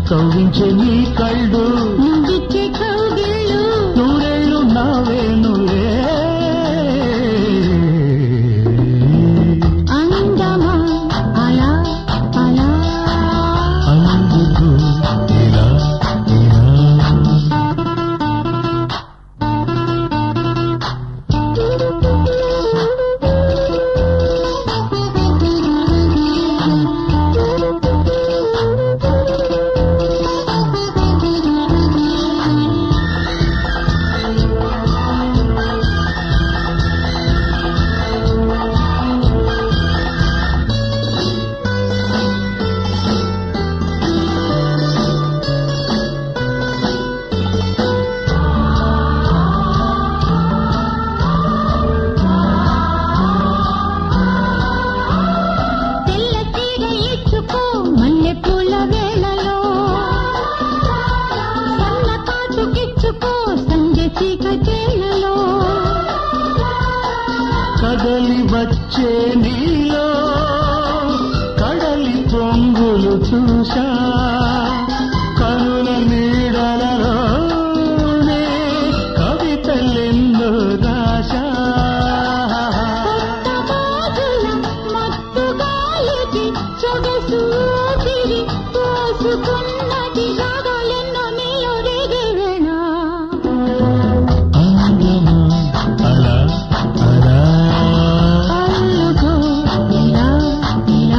కవ్వించే నీ కళ్ళు నువ్విచ్చే కౌగిళ్ళు నూరేళ్ళు నావేనులే అందమా అలా అలా అందుకు ఇలా ఇలా తెల్ల తీగ ఇచ్చుకో మల్లె పూల వేళలో సన్న కాటుకిచ్చుకో సంజె చీకటేలలో కదలి వచ్చే నీలో కడలి పొంగులు చూశా కనుల నీడలలోనే కవితలెన్నో రాశా బాగుల మత్తు గాలికి సొగసు ఊపిరి పోసుకున్నది రాగాలెన్నో నీలో రేగేవేళ అందమా అలా అలా అల్లుకో ఇలా ఇలా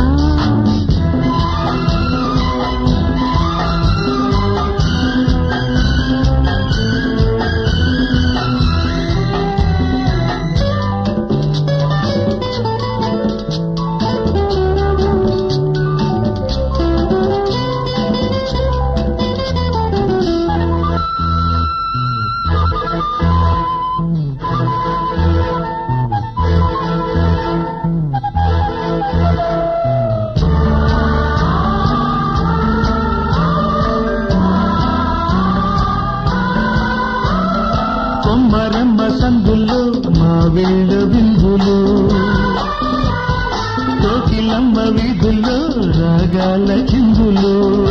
కొమ్మరమ్మ సందుల్లో మా వేళ్ళ బిందులు కోకిలమ్మ వీధుల్లో రాగాల చిందులు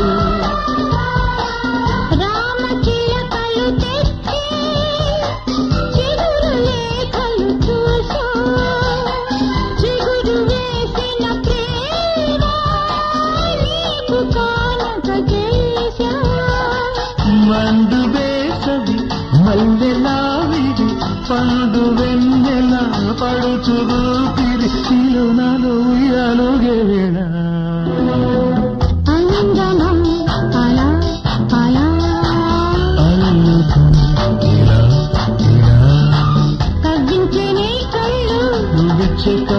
రామచిలకలు తెచ్చి చిగురు లేఖలు చూసా చిగురు వేసిన ప్రేమ నీకు కానుక చేశా మందు వేసవి మల్లెలావిడి పండు వెన్నెల పడుచు ఊపిరి నీలో నాలో ఉయ్యాలోగే వేళ అందమా అలా అలా అల్లుకు ఇలా ఇలా తగ్గించే నీ కళ్ళు నువ్విచ్చే